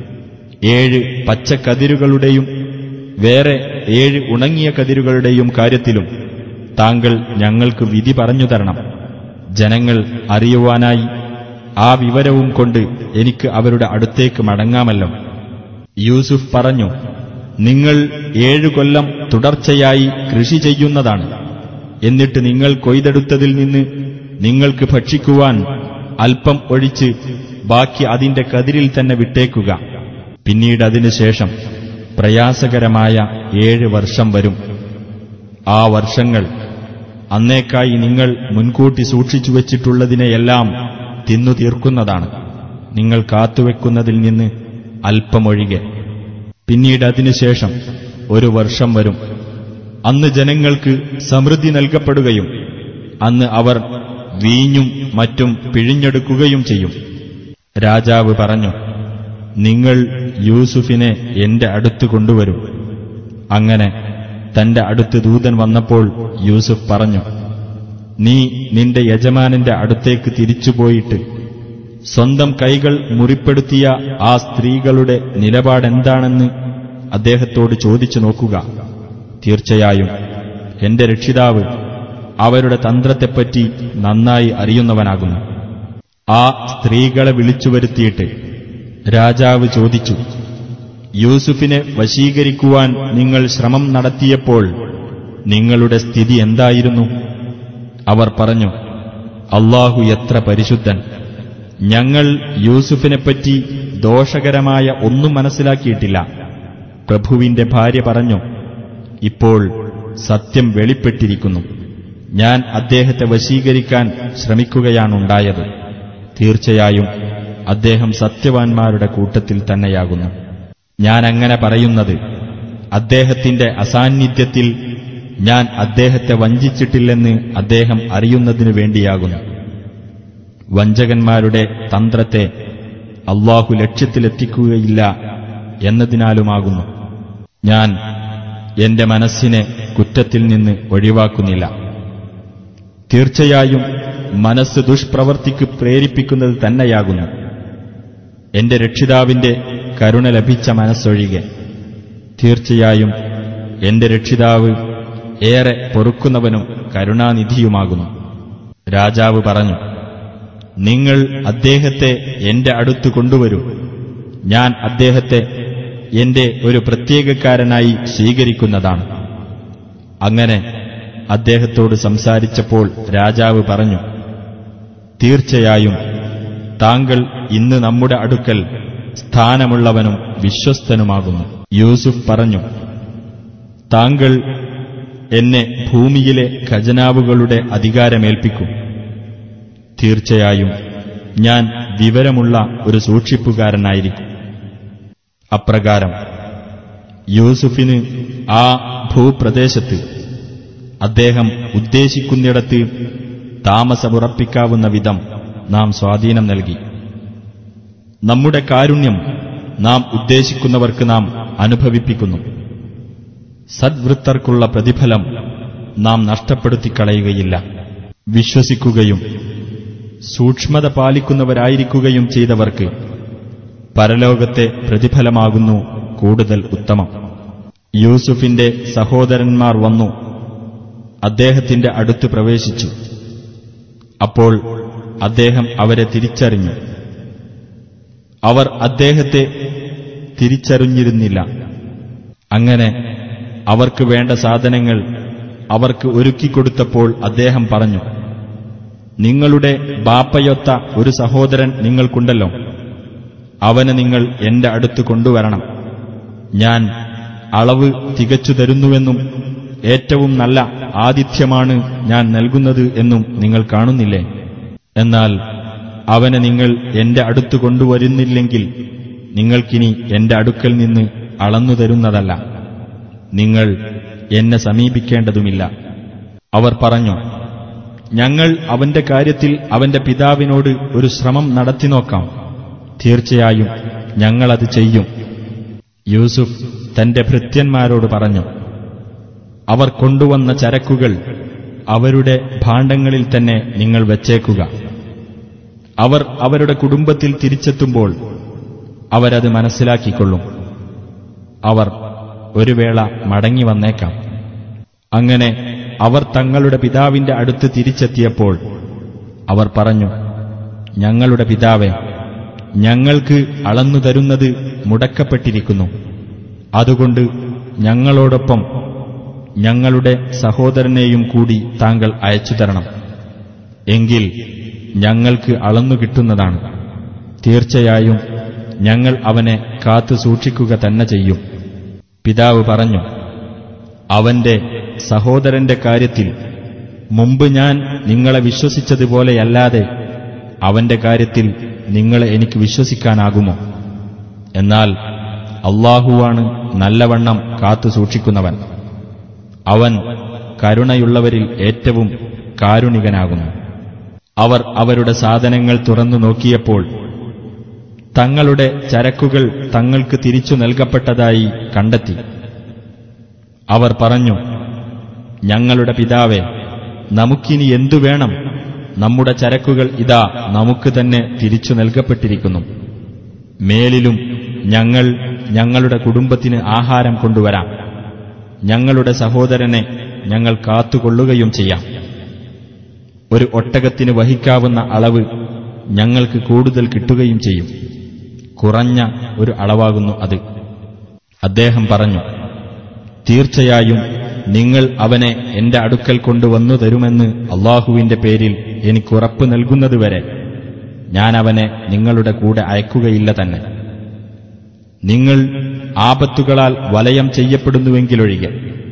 Speaker 2: ഏഴ് പച്ചക്കതിരുകളുടെയും വേറെ ഏഴ് ഉണങ്ങിയ കതിരുകളുടെയും കാര്യത്തിലും താങ്കൾ ഞങ്ങൾക്ക് വിധി പറഞ്ഞു തരണം ജനങ്ങൾ അറിയുവാനായി ആ വിവരവും കൊണ്ട് എനിക്ക് അവരുടെ അടുത്തേക്ക് മടങ്ങാമല്ലോ യൂസുഫ് പറഞ്ഞു നിങ്ങൾ ഏഴു കൊല്ലം തുടർച്ചയായി കൃഷി ചെയ്യുന്നതാണ് എന്നിട്ട് നിങ്ങൾ കൊയ്തെടുത്തതിൽ നിന്ന് നിങ്ങൾക്ക് ഭക്ഷിക്കുവാൻ അല്പം ഒഴിച്ച് ബാക്കി അതിന്റെ കതിരിൽ തന്നെ വിട്ടേക്കുക പിന്നീട് അതിനുശേഷം പ്രയാസകരമായ ഏഴ് വർഷം വരും ആ വർഷങ്ങൾ അന്നേക്കായി നിങ്ങൾ മുൻകൂട്ടി സൂക്ഷിച്ചു വച്ചിട്ടുള്ളതിനെയെല്ലാം തിന്നു തീർക്കുന്നതാണ് നിങ്ങൾ കാത്തുവെക്കുന്നതിൽ നിന്ന് അല്പമൊഴികെ പിന്നീട് അതിനുശേഷം ഒരു വർഷം വരും അന്ന് ജനങ്ങൾക്ക് സമൃദ്ധി നൽകപ്പെടുകയും അന്ന് അവർ വീഞ്ഞും മറ്റും പിഴിഞ്ഞെടുക്കുകയും ചെയ്യും രാജാവ് പറഞ്ഞു നിങ്ങൾ യൂസുഫിനെ എന്റെ അടുത്ത് കൊണ്ടുവരും അങ്ങനെ തന്റെ അടുത്ത് ദൂതൻ വന്നപ്പോൾ യൂസുഫ് പറഞ്ഞു നീ നിന്റെ യജമാനന്റെ അടുത്തേക്ക് തിരിച്ചുപോയിട്ട് സ്വന്തം കൈകൾ മുറിപ്പെടുത്തിയ ആ സ്ത്രീകളുടെ നിലപാടെന്താണെന്ന് അദ്ദേഹത്തോട് ചോദിച്ചു നോക്കുക തീർച്ചയായും എന്റെ രക്ഷിതാവ് അവരുടെ തന്ത്രത്തെപ്പറ്റി നന്നായി അറിയുന്നവനാകുന്നു ആ സ്ത്രീകളെ വിളിച്ചു വരുത്തിയിട്ട് രാജാവ് ചോദിച്ചു യൂസുഫിനെ വശീകരിക്കുവാൻ നിങ്ങൾ ശ്രമം നടത്തിയപ്പോൾ നിങ്ങളുടെ സ്ഥിതി എന്തായിരുന്നു അവർ പറഞ്ഞു അള്ളാഹു എത്ര പരിശുദ്ധൻ ഞങ്ങൾ യൂസുഫിനെപ്പറ്റി ദോഷകരമായ ഒന്നും മനസ്സിലാക്കിയിട്ടില്ല പ്രഭുവിന്റെ ഭാര്യ പറഞ്ഞു ഇപ്പോൾ സത്യം വെളിപ്പെട്ടിരിക്കുന്നു ഞാൻ അദ്ദേഹത്തെ വശീകരിക്കാൻ ശ്രമിക്കുകയാണുണ്ടായത് തീർച്ചയായും അദ്ദേഹം സത്യവാൻമാരുടെ കൂട്ടത്തിൽ തന്നെയാകുന്നു ഞാൻ അങ്ങനെ പറയുന്നത് അദ്ദേഹത്തിന്റെ അസാന്നിധ്യത്തിൽ ഞാൻ അദ്ദേഹത്തെ വഞ്ചിച്ചിട്ടില്ലെന്ന് അദ്ദേഹം അറിയുന്നതിനു വേണ്ടിയാകുന്നു വഞ്ചകന്മാരുടെ തന്ത്രത്തെ അള്ളാഹു ലക്ഷ്യത്തിലെത്തിക്കുകയില്ല എന്നതിനാലുമാകുന്നു ഞാൻ എന്റെ മനസ്സിനെ കുറ്റത്തിൽ നിന്ന് ഒഴിവാക്കുന്നില്ല തീർച്ചയായും മനസ്സ് ദുഷ്പ്രവർത്തിക്ക് പ്രേരിപ്പിക്കുന്നത് തന്നെയാകുന്നു എന്റെ രക്ഷിതാവിന്റെ കരുണ ലഭിച്ച മനസ്സൊഴികെ തീർച്ചയായും എന്റെ രക്ഷിതാവ് ഏറെ പൊറുക്കുന്നവനും കരുണാനിധിയുമാകുന്നു രാജാവ് പറഞ്ഞു നിങ്ങൾ അദ്ദേഹത്തെ എന്റെ അടുത്ത് കൊണ്ടുവരൂ ഞാൻ അദ്ദേഹത്തെ എന്റെ ഒരു പ്രത്യേകക്കാരനായി സ്വീകരിക്കുന്നതാണ് അങ്ങനെ അദ്ദേഹത്തോട് സംസാരിച്ചപ്പോൾ രാജാവ് പറഞ്ഞു തീർച്ചയായും താങ്കൾ ഇന്ന് നമ്മുടെ അടുക്കൽ സ്ഥാനമുള്ളവനും വിശ്വസ്തനുമാകുന്നു യൂസുഫ് പറഞ്ഞു താങ്കൾ എന്നെ ഭൂമിയിലെ ഖജനാവുകളുടെ അധികാരമേൽപ്പിക്കും തീർച്ചയായും ഞാൻ വിവരമുള്ള ഒരു സൂക്ഷിപ്പുകാരനായിരിക്കും അപ്രകാരം യൂസുഫിന് ആ ഭൂപ്രദേശത്ത് അദ്ദേഹം ഉദ്ദേശിക്കുന്നിടത്ത് താമസമുറപ്പിക്കാവുന്ന വിധം നാം സ്വാധീനം നൽകി നമ്മുടെ കാരുണ്യം നാം ഉദ്ദേശിക്കുന്നവർക്ക് നാം അനുഭവിപ്പിക്കുന്നു സദ്വൃത്തർക്കുള്ള പ്രതിഫലം നാം നഷ്ടപ്പെടുത്തിക്കളയുകയില്ല വിശ്വസിക്കുകയും സൂക്ഷ്മത പാലിക്കുന്നവരായിരിക്കുകയും ചെയ്തവർക്ക് പരലോകത്തെ പ്രതിഫലമാകുന്നു കൂടുതൽ ഉത്തമം യൂസുഫിന്റെ സഹോദരന്മാർ വന്നു അദ്ദേഹത്തിന്റെ അടുത്ത് പ്രവേശിച്ചു അപ്പോൾ അദ്ദേഹം അവരെ തിരിച്ചറിഞ്ഞു അവർ അദ്ദേഹത്തെ തിരിച്ചറിഞ്ഞിരുന്നില്ല അങ്ങനെ അവർക്ക് വേണ്ട സാധനങ്ങൾ അവർക്ക് ഒരുക്കിക്കൊടുത്തപ്പോൾ അദ്ദേഹം പറഞ്ഞു നിങ്ങളുടെ ബാപ്പയൊത്ത ഒരു സഹോദരൻ നിങ്ങൾക്കുണ്ടല്ലോ അവന് നിങ്ങൾ എന്റെ അടുത്ത് കൊണ്ടുവരണം ഞാൻ അളവ് തികച്ചു തരുന്നുവെന്നും ഏറ്റവും നല്ല ആതിഥ്യമാണ് ഞാൻ നൽകുന്നത് എന്നും നിങ്ങൾ കാണുന്നില്ലേ എന്നാൽ അവനെ നിങ്ങൾ എന്റെ അടുത്ത് കൊണ്ടുവരുന്നില്ലെങ്കിൽ നിങ്ങൾക്കിനി എന്റെ അടുക്കൽ നിന്ന് അളന്നു തരുന്നതല്ല നിങ്ങൾ എന്നെ സമീപിക്കേണ്ടതുമില്ല അവർ പറഞ്ഞു ഞങ്ങൾ അവന്റെ കാര്യത്തിൽ അവന്റെ പിതാവിനോട് ഒരു ശ്രമം നടത്തി നോക്കാം തീർച്ചയായും ഞങ്ങളത് ചെയ്യും യൂസുഫ് തന്റെ ഭൃത്യന്മാരോട് പറഞ്ഞു അവർ കൊണ്ടുവന്ന ചരക്കുകൾ അവരുടെ ഭാണ്ഡങ്ങളിൽ തന്നെ നിങ്ങൾ വച്ചേക്കുക അവർ അവരുടെ കുടുംബത്തിൽ തിരിച്ചെത്തുമ്പോൾ അവരത് മനസ്സിലാക്കിക്കൊള്ളും അവർ ഒരു വേള മടങ്ങി വന്നേക്കാം അങ്ങനെ അവർ തങ്ങളുടെ പിതാവിന്റെ അടുത്ത് തിരിച്ചെത്തിയപ്പോൾ അവർ പറഞ്ഞു ഞങ്ങളുടെ പിതാവെ ഞങ്ങൾക്ക് അളന്നു തരുന്നത് മുടക്കപ്പെട്ടിരിക്കുന്നു അതുകൊണ്ട് ഞങ്ങളോടൊപ്പം ഞങ്ങളുടെ സഹോദരനെയും കൂടി താങ്കൾ അയച്ചു തരണം എങ്കിൽ ഞങ്ങൾക്ക് അളന്നു കിട്ടുന്നതാണ് തീർച്ചയായും ഞങ്ങൾ അവനെ കാത്തു സൂക്ഷിക്കുക തന്നെ ചെയ്യും പിതാവ് പറഞ്ഞു അവന്റെ സഹോദരന്റെ കാര്യത്തിൽ മുമ്പ് ഞാൻ നിങ്ങളെ വിശ്വസിച്ചതുപോലെയല്ലാതെ അവന്റെ കാര്യത്തിൽ നിങ്ങളെ എനിക്ക് വിശ്വസിക്കാനാകുമോ എന്നാൽ അള്ളാഹുവാണ് നല്ലവണ്ണം കാത്തു സൂക്ഷിക്കുന്നവൻ അവൻ കരുണയുള്ളവരിൽ ഏറ്റവും കാരുണികനാകുന്നു അവർ അവരുടെ സാധനങ്ങൾ തുറന്നു നോക്കിയപ്പോൾ തങ്ങളുടെ ചരക്കുകൾ തങ്ങൾക്ക് തിരിച്ചു നൽകപ്പെട്ടതായി കണ്ടെത്തി അവർ പറഞ്ഞു ഞങ്ങളുടെ പിതാവെ നമുക്കിനി എന്തു വേണം നമ്മുടെ ചരക്കുകൾ ഇതാ നമുക്ക് തന്നെ തിരിച്ചു നൽകപ്പെട്ടിരിക്കുന്നു മേലിലും ഞങ്ങൾ ഞങ്ങളുടെ കുടുംബത്തിന് ആഹാരം കൊണ്ടുവരാം ഞങ്ങളുടെ സഹോദരനെ ഞങ്ങൾ കാത്തുകൊള്ളുകയും ചെയ്യാം ഒരു ഒട്ടകത്തിന് വഹിക്കാവുന്ന അളവ് ഞങ്ങൾക്ക് കൂടുതൽ കിട്ടുകയും ചെയ്യും കുറഞ്ഞ ഒരു അളവാകുന്നു അത് അദ്ദേഹം പറഞ്ഞു തീർച്ചയായും നിങ്ങൾ അവനെ എന്റെ അടുക്കൽ കൊണ്ടുവന്നു തരുമെന്ന് അള്ളാഹുവിന്റെ പേരിൽ എനിക്ക് ഉറപ്പ് നൽകുന്നതുവരെ ഞാൻ അവനെ നിങ്ങളുടെ കൂടെ അയക്കുകയില്ല തന്നെ നിങ്ങൾ ആപത്തുകളാൽ വലയം ചെയ്യപ്പെടുന്നുവെങ്കിലൊഴികെ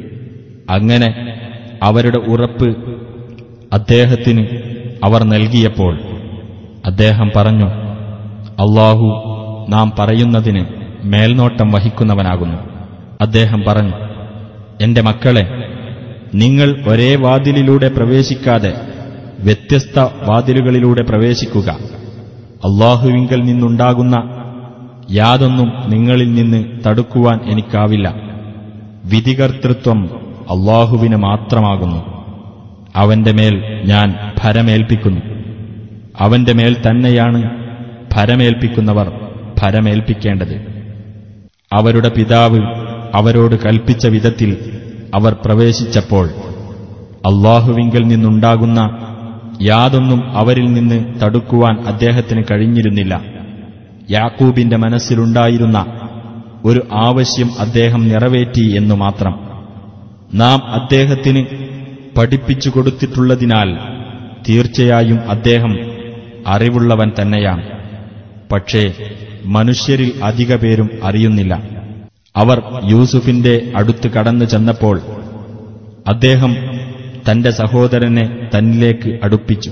Speaker 2: അങ്ങനെ അവരുടെ ഉറപ്പ് അദ്ദേഹത്തിന് അവർ നൽകിയപ്പോൾ അദ്ദേഹം പറഞ്ഞു അള്ളാഹു നാം പറയുന്നതിന് മേൽനോട്ടം വഹിക്കുന്നവനാകുന്നു അദ്ദേഹം പറഞ്ഞു എന്റെ മക്കളെ നിങ്ങൾ ഒരേ വാതിലിലൂടെ പ്രവേശിക്കാതെ വ്യത്യസ്ത വാതിലുകളിലൂടെ പ്രവേശിക്കുക അള്ളാഹുവിങ്കൽ നിന്നുണ്ടാകുന്ന യാതൊന്നും നിങ്ങളിൽ നിന്ന് തടുക്കുവാൻ എനിക്കാവില്ല വിധികർത്തൃത്വം അള്ളാഹുവിന് മാത്രമാകുന്നു അവന്റെ മേൽ ഞാൻ ഭരമേൽപ്പിക്കുന്നു അവന്റെ മേൽ തന്നെയാണ് ഭരമേൽപ്പിക്കുന്നവർ ഭരമേൽപ്പിക്കേണ്ടത് അവരുടെ പിതാവ് അവരോട് കൽപ്പിച്ച വിധത്തിൽ അവർ പ്രവേശിച്ചപ്പോൾ അള്ളാഹുവിങ്കൽ നിന്നുണ്ടാകുന്ന യാതൊന്നും അവരിൽ നിന്ന് തടുക്കുവാൻ അദ്ദേഹത്തിന് കഴിഞ്ഞിരുന്നില്ല യാക്കൂബിന്റെ മനസ്സിലുണ്ടായിരുന്ന ഒരു ആവശ്യം അദ്ദേഹം നിറവേറ്റി എന്നു മാത്രം നാം അദ്ദേഹത്തിന് പഠിപ്പിച്ചു കൊടുത്തിട്ടുള്ളതിനാൽ തീർച്ചയായും അദ്ദേഹം അറിവുള്ളവൻ തന്നെയാണ് പക്ഷേ മനുഷ്യരിൽ അധിക പേരും അറിയുന്നില്ല അവർ യൂസുഫിന്റെ അടുത്ത് കടന്നു ചെന്നപ്പോൾ അദ്ദേഹം തന്റെ സഹോദരനെ തന്നിലേക്ക് അടുപ്പിച്ചു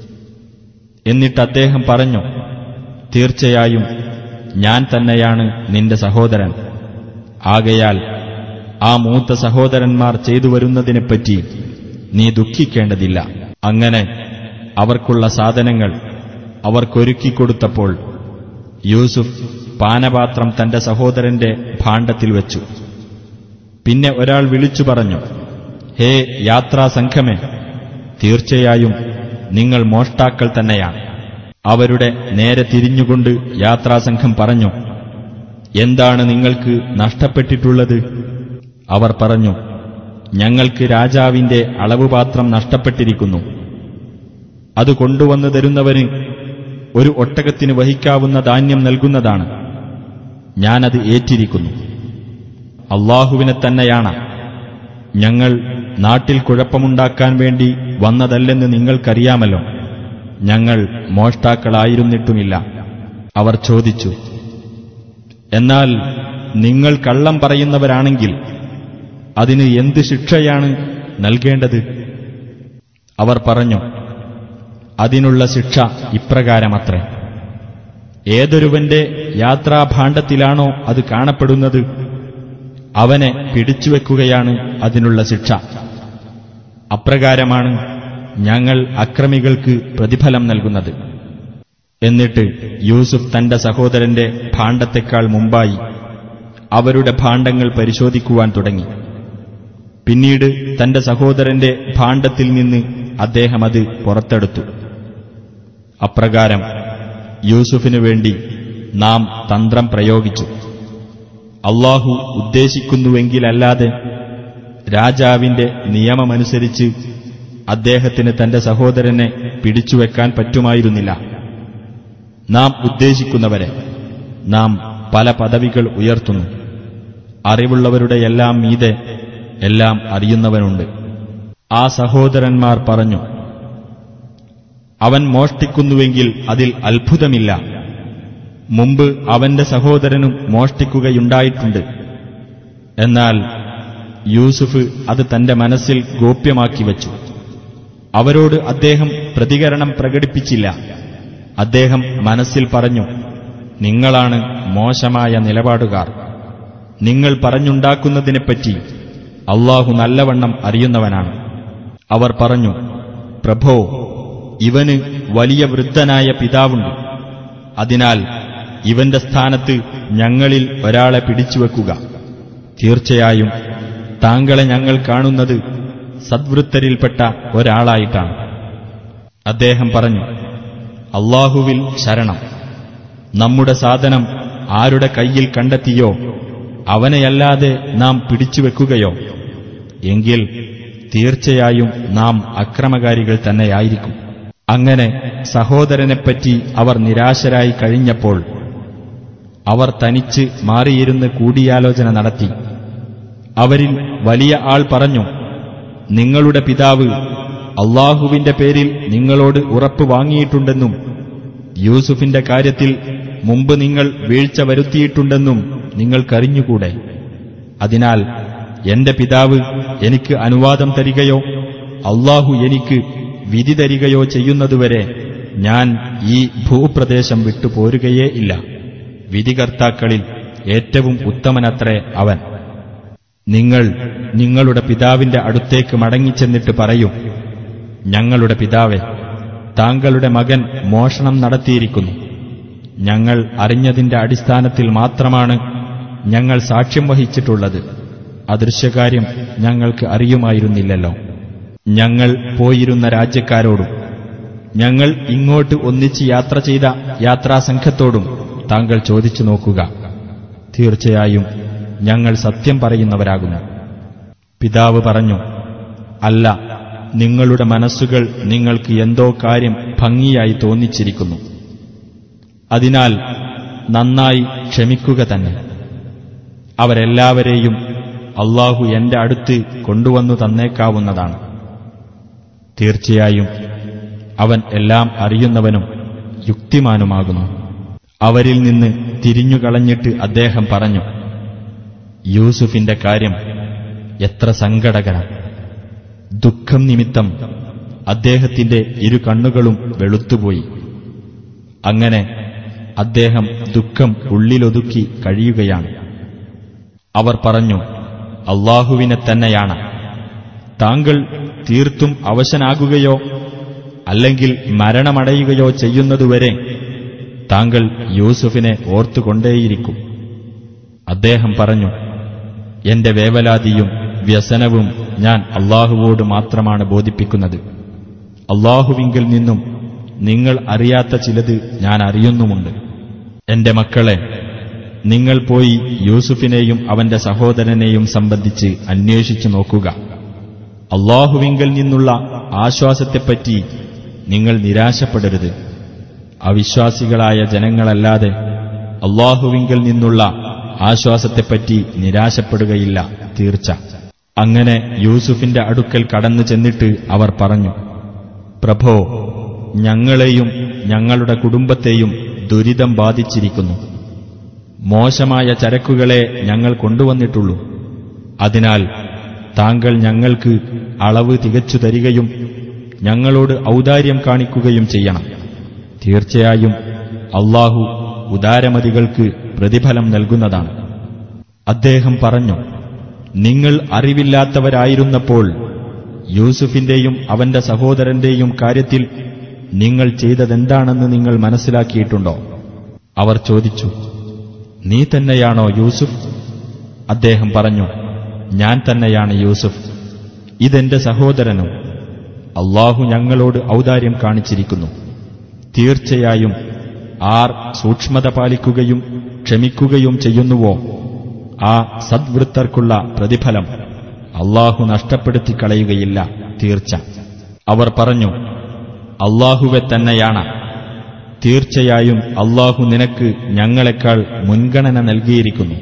Speaker 2: എന്നിട്ട് അദ്ദേഹം പറഞ്ഞു തീർച്ചയായും ഞാൻ തന്നെയാണ് നിന്റെ സഹോദരൻ ആകയാൽ ആ മൂത്ത സഹോദരന്മാർ ചെയ്തു വരുന്നതിനെപ്പറ്റി നീ ദുഃഖിക്കേണ്ടതില്ല അങ്ങനെ അവർക്കുള്ള സാധനങ്ങൾ അവർക്കൊരുക്കിക്കൊടുത്തപ്പോൾ യൂസുഫ് പാനപാത്രം തന്റെ സഹോദരന്റെ ഭാണ്ഡത്തിൽ വെച്ചു പിന്നെ ഒരാൾ വിളിച്ചു പറഞ്ഞു ഹേ യാത്രാസംഘമേ തീർച്ചയായും നിങ്ങൾ മോഷ്ടാക്കൾ തന്നെയാണ് അവരുടെ നേരെ തിരിഞ്ഞുകൊണ്ട് യാത്രാസംഘം പറഞ്ഞു എന്താണ് നിങ്ങൾക്ക് നഷ്ടപ്പെട്ടിട്ടുള്ളത് അവർ പറഞ്ഞു ഞങ്ങൾക്ക് രാജാവിന്റെ അളവുപാത്രം നഷ്ടപ്പെട്ടിരിക്കുന്നു അത് കൊണ്ടുവന്നു തരുന്നവന് ഒരു ഒട്ടകത്തിന് വഹിക്കാവുന്ന ധാന്യം നൽകുന്നതാണ് ഞാനത് ഏറ്റിരിക്കുന്നു അള്ളാഹുവിനെ തന്നെയാണ് ഞങ്ങൾ നാട്ടിൽ കുഴപ്പമുണ്ടാക്കാൻ വേണ്ടി വന്നതല്ലെന്ന് നിങ്ങൾക്കറിയാമല്ലോ ഞങ്ങൾ മോഷ്ടാക്കളായിരുന്നിട്ടുമില്ല അവർ ചോദിച്ചു എന്നാൽ നിങ്ങൾ കള്ളം പറയുന്നവരാണെങ്കിൽ അതിന് എന്ത് ശിക്ഷയാണ് നൽകേണ്ടത് അവർ പറഞ്ഞു അതിനുള്ള ശിക്ഷ ഇപ്രകാരമത്രേ ഏതൊരുവന്റെ യാത്രാഭാണ്ഡത്തിലാണോ അത് കാണപ്പെടുന്നത് അവനെ പിടിച്ചുവെക്കുകയാണ് അതിനുള്ള ശിക്ഷ അപ്രകാരമാണ് ഞങ്ങൾ അക്രമികൾക്ക് പ്രതിഫലം നൽകുന്നത് എന്നിട്ട് യൂസുഫ് തന്റെ സഹോദരന്റെ ഭാണ്ഡത്തെക്കാൾ മുമ്പായി അവരുടെ ഭാണ്ഡങ്ങൾ പരിശോധിക്കുവാൻ തുടങ്ങി പിന്നീട് തന്റെ സഹോദരന്റെ ഭാണ്ഡത്തിൽ നിന്ന് അദ്ദേഹം അത് പുറത്തെടുത്തു അപ്രകാരം യൂസുഫിനു വേണ്ടി നാം തന്ത്രം പ്രയോഗിച്ചു അള്ളാഹു ഉദ്ദേശിക്കുന്നുവെങ്കിലല്ലാതെ രാജാവിന്റെ നിയമമനുസരിച്ച് അദ്ദേഹത്തിന് തന്റെ സഹോദരനെ പിടിച്ചുവെക്കാൻ പറ്റുമായിരുന്നില്ല നാം ഉദ്ദേശിക്കുന്നവരെ നാം പല പദവികൾ ഉയർത്തുന്നു അറിവുള്ളവരുടെ എല്ലാം മീതെ എല്ലാം അറിയുന്നവനുണ്ട് ആ സഹോദരന്മാർ പറഞ്ഞു അവൻ മോഷ്ടിക്കുന്നുവെങ്കിൽ അതിൽ അത്ഭുതമില്ല മുമ്പ് അവന്റെ സഹോദരനും മോഷ്ടിക്കുകയുണ്ടായിട്ടുണ്ട് എന്നാൽ യൂസുഫ് അത് തന്റെ മനസ്സിൽ ഗോപ്യമാക്കി വച്ചു അവരോട് അദ്ദേഹം പ്രതികരണം പ്രകടിപ്പിച്ചില്ല അദ്ദേഹം മനസ്സിൽ പറഞ്ഞു നിങ്ങളാണ് മോശമായ നിലപാടുകാർ നിങ്ങൾ പറഞ്ഞുണ്ടാക്കുന്നതിനെപ്പറ്റി അള്ളാഹു നല്ലവണ്ണം അറിയുന്നവനാണ് അവർ പറഞ്ഞു പ്രഭോ ഇവന് വലിയ വൃദ്ധനായ പിതാവുണ്ട് അതിനാൽ ഇവന്റെ സ്ഥാനത്ത് ഞങ്ങളിൽ ഒരാളെ പിടിച്ചുവെക്കുക തീർച്ചയായും താങ്കളെ ഞങ്ങൾ കാണുന്നത് സദ്വൃത്തരിൽപ്പെട്ട ഒരാളായിട്ടാണ് അദ്ദേഹം പറഞ്ഞു അള്ളാഹുവിൽ ശരണം നമ്മുടെ സാധനം ആരുടെ കയ്യിൽ കണ്ടെത്തിയോ അവനെയല്ലാതെ നാം പിടിച്ചുവെക്കുകയോ എങ്കിൽ തീർച്ചയായും നാം അക്രമകാരികൾ തന്നെയായിരിക്കും അങ്ങനെ സഹോദരനെപ്പറ്റി അവർ നിരാശരായി കഴിഞ്ഞപ്പോൾ അവർ തനിച്ച് മാറിയിരുന്ന് കൂടിയാലോചന നടത്തി അവരിൽ വലിയ ആൾ പറഞ്ഞു നിങ്ങളുടെ പിതാവ് അള്ളാഹുവിന്റെ പേരിൽ നിങ്ങളോട് ഉറപ്പ് വാങ്ങിയിട്ടുണ്ടെന്നും യൂസുഫിന്റെ കാര്യത്തിൽ മുമ്പ് നിങ്ങൾ വീഴ്ച വരുത്തിയിട്ടുണ്ടെന്നും നിങ്ങൾക്കറിഞ്ഞുകൂടെ അതിനാൽ എന്റെ പിതാവ് എനിക്ക് അനുവാദം തരികയോ അള്ളാഹു എനിക്ക് വിധി തരികയോ ചെയ്യുന്നതുവരെ ഞാൻ ഈ ഭൂപ്രദേശം വിട്ടുപോരുകയേ ഇല്ല വിധികർത്താക്കളിൽ ഏറ്റവും ഉത്തമനത്രേ അവൻ നിങ്ങൾ നിങ്ങളുടെ പിതാവിന്റെ അടുത്തേക്ക് മടങ്ങിച്ചെന്നിട്ട് പറയൂ ഞങ്ങളുടെ പിതാവെ താങ്കളുടെ മകൻ മോഷണം നടത്തിയിരിക്കുന്നു ഞങ്ങൾ അറിഞ്ഞതിന്റെ അടിസ്ഥാനത്തിൽ മാത്രമാണ് ഞങ്ങൾ സാക്ഷ്യം വഹിച്ചിട്ടുള്ളത് അദൃശ്യകാര്യം ഞങ്ങൾക്ക് അറിയുമായിരുന്നില്ലല്ലോ ഞങ്ങൾ പോയിരുന്ന രാജ്യക്കാരോടും ഞങ്ങൾ ഇങ്ങോട്ട് ഒന്നിച്ച് യാത്ര ചെയ്ത യാത്രാസംഘത്തോടും താങ്കൾ ചോദിച്ചു നോക്കുക തീർച്ചയായും ഞങ്ങൾ സത്യം പറയുന്നവരാകുന്നു പിതാവ് പറഞ്ഞു അല്ല നിങ്ങളുടെ മനസ്സുകൾ നിങ്ങൾക്ക് എന്തോ കാര്യം ഭംഗിയായി തോന്നിച്ചിരിക്കുന്നു അതിനാൽ നന്നായി ക്ഷമിക്കുക തന്നെ അവരെല്ലാവരെയും അള്ളാഹു എന്റെ അടുത്ത് കൊണ്ടുവന്നു തന്നേക്കാവുന്നതാണ് തീർച്ചയായും അവൻ എല്ലാം അറിയുന്നവനും യുക്തിമാനുമാകുന്നു അവരിൽ നിന്ന് തിരിഞ്ഞുകളഞ്ഞിട്ട് അദ്ദേഹം പറഞ്ഞു യൂസുഫിന്റെ കാര്യം എത്ര സങ്കടകരം ദുഃഖം നിമിത്തം അദ്ദേഹത്തിന്റെ ഇരു കണ്ണുകളും വെളുത്തുപോയി അങ്ങനെ അദ്ദേഹം ദുഃഖം ഉള്ളിലൊതുക്കി കഴിയുകയാണ് അവർ പറഞ്ഞു അള്ളാഹുവിനെ തന്നെയാണ് താങ്കൾ തീർത്തും അവശനാകുകയോ അല്ലെങ്കിൽ മരണമടയുകയോ ചെയ്യുന്നതുവരെ താങ്കൾ യൂസുഫിനെ ഓർത്തുകൊണ്ടേയിരിക്കും അദ്ദേഹം പറഞ്ഞു എന്റെ വേവലാതിയും വ്യസനവും ഞാൻ അള്ളാഹുവോട് മാത്രമാണ് ബോധിപ്പിക്കുന്നത് അള്ളാഹുവിങ്കിൽ നിന്നും നിങ്ങൾ അറിയാത്ത ചിലത് ഞാൻ അറിയുന്നുമുണ്ട് എന്റെ മക്കളെ നിങ്ങൾ പോയി യൂസുഫിനെയും അവന്റെ സഹോദരനെയും സംബന്ധിച്ച് അന്വേഷിച്ചു നോക്കുക അള്ളാഹുവിങ്കൽ നിന്നുള്ള ആശ്വാസത്തെപ്പറ്റി നിങ്ങൾ നിരാശപ്പെടരുത് അവിശ്വാസികളായ ജനങ്ങളല്ലാതെ അള്ളാഹുവിങ്കൽ നിന്നുള്ള ആശ്വാസത്തെപ്പറ്റി നിരാശപ്പെടുകയില്ല തീർച്ച അങ്ങനെ യൂസുഫിന്റെ അടുക്കൽ കടന്നു ചെന്നിട്ട് അവർ പറഞ്ഞു പ്രഭോ ഞങ്ങളെയും ഞങ്ങളുടെ കുടുംബത്തെയും ദുരിതം ബാധിച്ചിരിക്കുന്നു മോശമായ ചരക്കുകളെ ഞങ്ങൾ കൊണ്ടുവന്നിട്ടുള്ളൂ അതിനാൽ താങ്കൾ ഞങ്ങൾക്ക് അളവ് തികച്ചു തരികയും ഞങ്ങളോട് ഔദാര്യം കാണിക്കുകയും ചെയ്യണം തീർച്ചയായും അള്ളാഹു ഉദാരമതികൾക്ക് പ്രതിഫലം നൽകുന്നതാണ് അദ്ദേഹം പറഞ്ഞു നിങ്ങൾ അറിവില്ലാത്തവരായിരുന്നപ്പോൾ യൂസുഫിന്റെയും അവന്റെ സഹോദരന്റെയും കാര്യത്തിൽ നിങ്ങൾ ചെയ്തതെന്താണെന്ന് നിങ്ങൾ മനസ്സിലാക്കിയിട്ടുണ്ടോ അവർ ചോദിച്ചു നീ തന്നെയാണോ യൂസുഫ് അദ്ദേഹം പറഞ്ഞു ഞാൻ തന്നെയാണ് യൂസുഫ് ഇതെന്റെ സഹോദരനും അള്ളാഹു ഞങ്ങളോട് ഔദാര്യം കാണിച്ചിരിക്കുന്നു തീർച്ചയായും ആർ സൂക്ഷ്മത പാലിക്കുകയും ക്ഷമിക്കുകയും ചെയ്യുന്നുവോ ആ സദ്വൃത്തർക്കുള്ള പ്രതിഫലം അള്ളാഹു നഷ്ടപ്പെടുത്തി കളയുകയില്ല തീർച്ച അവർ പറഞ്ഞു അള്ളാഹുവെ തന്നെയാണ് തീർച്ചയായും അള്ളാഹു നിനക്ക് ഞങ്ങളെക്കാൾ മുൻഗണന നൽകിയിരിക്കുന്നു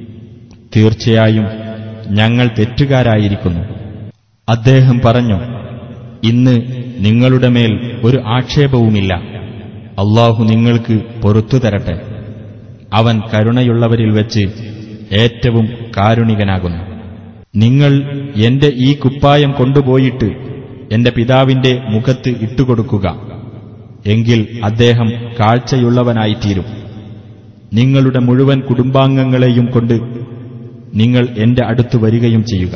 Speaker 2: തീർച്ചയായും ഞങ്ങൾ തെറ്റുകാരായിരിക്കുന്നു അദ്ദേഹം പറഞ്ഞു ഇന്ന് നിങ്ങളുടെ മേൽ ഒരു ആക്ഷേപവുമില്ല അള്ളാഹു നിങ്ങൾക്ക് പൊറത്തു തരട്ടെ അവൻ കരുണയുള്ളവരിൽ വെച്ച് ഏറ്റവും കാരുണികനാകുന്നു നിങ്ങൾ എന്റെ ഈ കുപ്പായം കൊണ്ടുപോയിട്ട് എന്റെ പിതാവിന്റെ മുഖത്ത് ഇട്ടുകൊടുക്കുക എങ്കിൽ അദ്ദേഹം കാഴ്ചയുള്ളവനായിത്തീരും നിങ്ങളുടെ മുഴുവൻ കുടുംബാംഗങ്ങളെയും കൊണ്ട് നിങ്ങൾ എന്റെ അടുത്ത് വരികയും ചെയ്യുക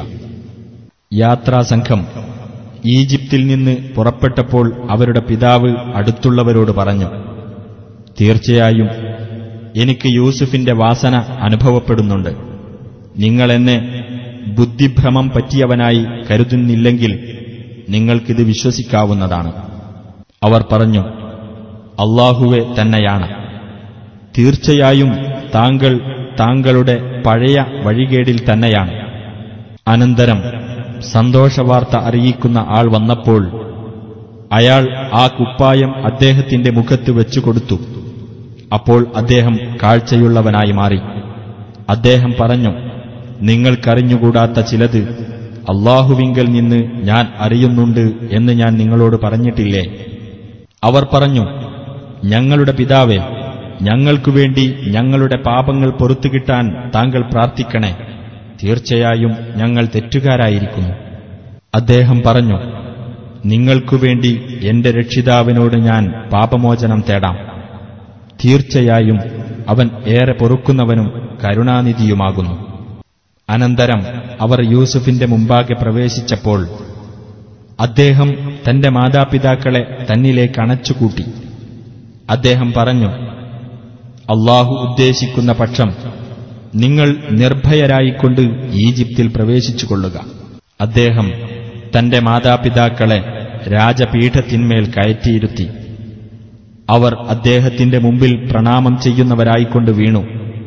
Speaker 2: യാത്രാസംഘം ഈജിപ്തിൽ നിന്ന് പുറപ്പെട്ടപ്പോൾ അവരുടെ പിതാവ് അടുത്തുള്ളവരോട് പറഞ്ഞു തീർച്ചയായും എനിക്ക് യൂസുഫിന്റെ വാസന അനുഭവപ്പെടുന്നുണ്ട് നിങ്ങളെന്നെ ബുദ്ധിഭ്രമം പറ്റിയവനായി കരുതുന്നില്ലെങ്കിൽ നിങ്ങൾക്കിത് വിശ്വസിക്കാവുന്നതാണ് അവർ പറഞ്ഞു അള്ളാഹുവെ തന്നെയാണ് തീർച്ചയായും താങ്കൾ താങ്കളുടെ പഴയ വഴികേടിൽ തന്നെയാണ് അനന്തരം സന്തോഷവാർത്ത അറിയിക്കുന്ന ആൾ വന്നപ്പോൾ അയാൾ ആ കുപ്പായം അദ്ദേഹത്തിന്റെ മുഖത്ത് വെച്ചുകൊടുത്തു അപ്പോൾ അദ്ദേഹം കാഴ്ചയുള്ളവനായി മാറി അദ്ദേഹം പറഞ്ഞു നിങ്ങൾക്കറിഞ്ഞുകൂടാത്ത ചിലത് അള്ളാഹുവിങ്കൽ നിന്ന് ഞാൻ അറിയുന്നുണ്ട് എന്ന് ഞാൻ നിങ്ങളോട് പറഞ്ഞിട്ടില്ലേ അവർ പറഞ്ഞു ഞങ്ങളുടെ പിതാവേ ഞങ്ങൾക്കു വേണ്ടി ഞങ്ങളുടെ പാപങ്ങൾ പൊറത്തുകിട്ടാൻ താങ്കൾ പ്രാർത്ഥിക്കണേ തീർച്ചയായും ഞങ്ങൾ തെറ്റുകാരായിരിക്കുന്നു അദ്ദേഹം പറഞ്ഞു നിങ്ങൾക്കു വേണ്ടി എന്റെ രക്ഷിതാവിനോട് ഞാൻ പാപമോചനം തേടാം തീർച്ചയായും അവൻ ഏറെ പൊറുക്കുന്നവനും കരുണാനിധിയുമാകുന്നു അനന്തരം അവർ യൂസുഫിന്റെ മുമ്പാകെ പ്രവേശിച്ചപ്പോൾ അദ്ദേഹം തന്റെ മാതാപിതാക്കളെ തന്നിലേക്ക് അണച്ചുകൂട്ടി അദ്ദേഹം പറഞ്ഞു അള്ളാഹു ഉദ്ദേശിക്കുന്ന പക്ഷം നിങ്ങൾ നിർഭയരായിക്കൊണ്ട് ഈജിപ്തിൽ പ്രവേശിച്ചുകൊള്ളുക അദ്ദേഹം തന്റെ മാതാപിതാക്കളെ രാജപീഠത്തിന്മേൽ കയറ്റിയിരുത്തി അവർ അദ്ദേഹത്തിന്റെ മുമ്പിൽ പ്രണാമം ചെയ്യുന്നവരായിക്കൊണ്ട് വീണു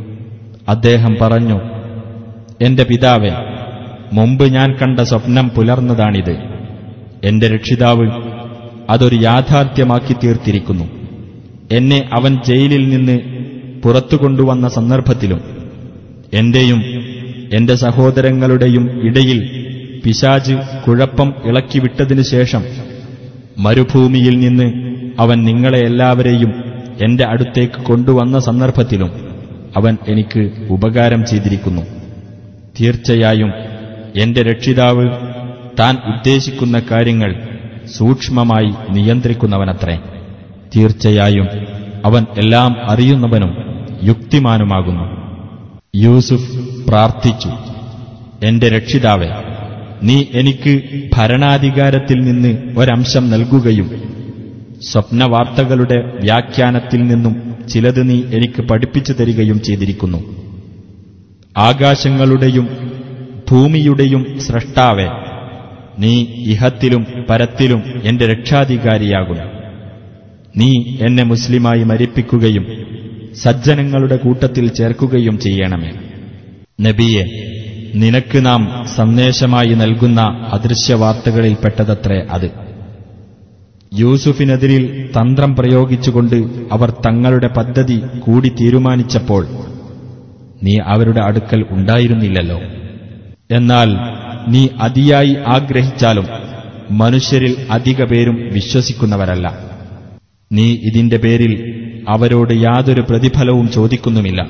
Speaker 2: അദ്ദേഹം പറഞ്ഞു എന്റെ പിതാവെ മുമ്പ് ഞാൻ കണ്ട സ്വപ്നം പുലർന്നതാണിത് എന്റെ രക്ഷിതാവ് അതൊരു യാഥാർത്ഥ്യമാക്കി തീർത്തിരിക്കുന്നു എന്നെ അവൻ ജയിലിൽ നിന്ന് പുറത്തു കൊണ്ടുവന്ന സന്ദർഭത്തിലും എന്റെയും എന്റെ സഹോദരങ്ങളുടെയും ഇടയിൽ പിശാജ് കുഴപ്പം ഇളക്കിവിട്ടതിനു ശേഷം മരുഭൂമിയിൽ നിന്ന് അവൻ നിങ്ങളെ എല്ലാവരെയും എന്റെ അടുത്തേക്ക് കൊണ്ടുവന്ന സന്ദർഭത്തിലും അവൻ എനിക്ക് ഉപകാരം ചെയ്തിരിക്കുന്നു തീർച്ചയായും എന്റെ രക്ഷിതാവ് താൻ ഉദ്ദേശിക്കുന്ന കാര്യങ്ങൾ സൂക്ഷ്മമായി നിയന്ത്രിക്കുന്നവനത്രേ തീർച്ചയായും അവൻ എല്ലാം അറിയുന്നവനും യുക്തിമാനുമാകുന്നു യൂസുഫ് പ്രാർത്ഥിച്ചു എന്റെ രക്ഷിതാവെ നീ എനിക്ക് ഭരണാധികാരത്തിൽ നിന്ന് ഒരംശം നൽകുകയും സ്വപ്നവാർത്തകളുടെ വ്യാഖ്യാനത്തിൽ നിന്നും ചിലത് നീ എനിക്ക് പഠിപ്പിച്ചു തരികയും ചെയ്തിരിക്കുന്നു ആകാശങ്ങളുടെയും ഭൂമിയുടെയും സ്രഷ്ടാവെ നീ ഇഹത്തിലും പരത്തിലും എന്റെ രക്ഷാധികാരിയാകുന്നു നീ എന്നെ മുസ്ലിമായി മരിപ്പിക്കുകയും സജ്ജനങ്ങളുടെ കൂട്ടത്തിൽ ചേർക്കുകയും ചെയ്യണമേ നബിയെ നിനക്ക് നാം സന്ദേശമായി നൽകുന്ന അദൃശ്യവാർത്തകളിൽപ്പെട്ടതത്രേ അത് യൂസുഫിനെതിരിൽ തന്ത്രം പ്രയോഗിച്ചുകൊണ്ട് അവർ തങ്ങളുടെ പദ്ധതി കൂടി തീരുമാനിച്ചപ്പോൾ നീ അവരുടെ അടുക്കൽ ഉണ്ടായിരുന്നില്ലല്ലോ എന്നാൽ നീ അതിയായി ആഗ്രഹിച്ചാലും മനുഷ്യരിൽ അധിക പേരും വിശ്വസിക്കുന്നവരല്ല നീ ഇതിന്റെ പേരിൽ അവരോട് യാതൊരു പ്രതിഫലവും ചോദിക്കുന്നുമില്ല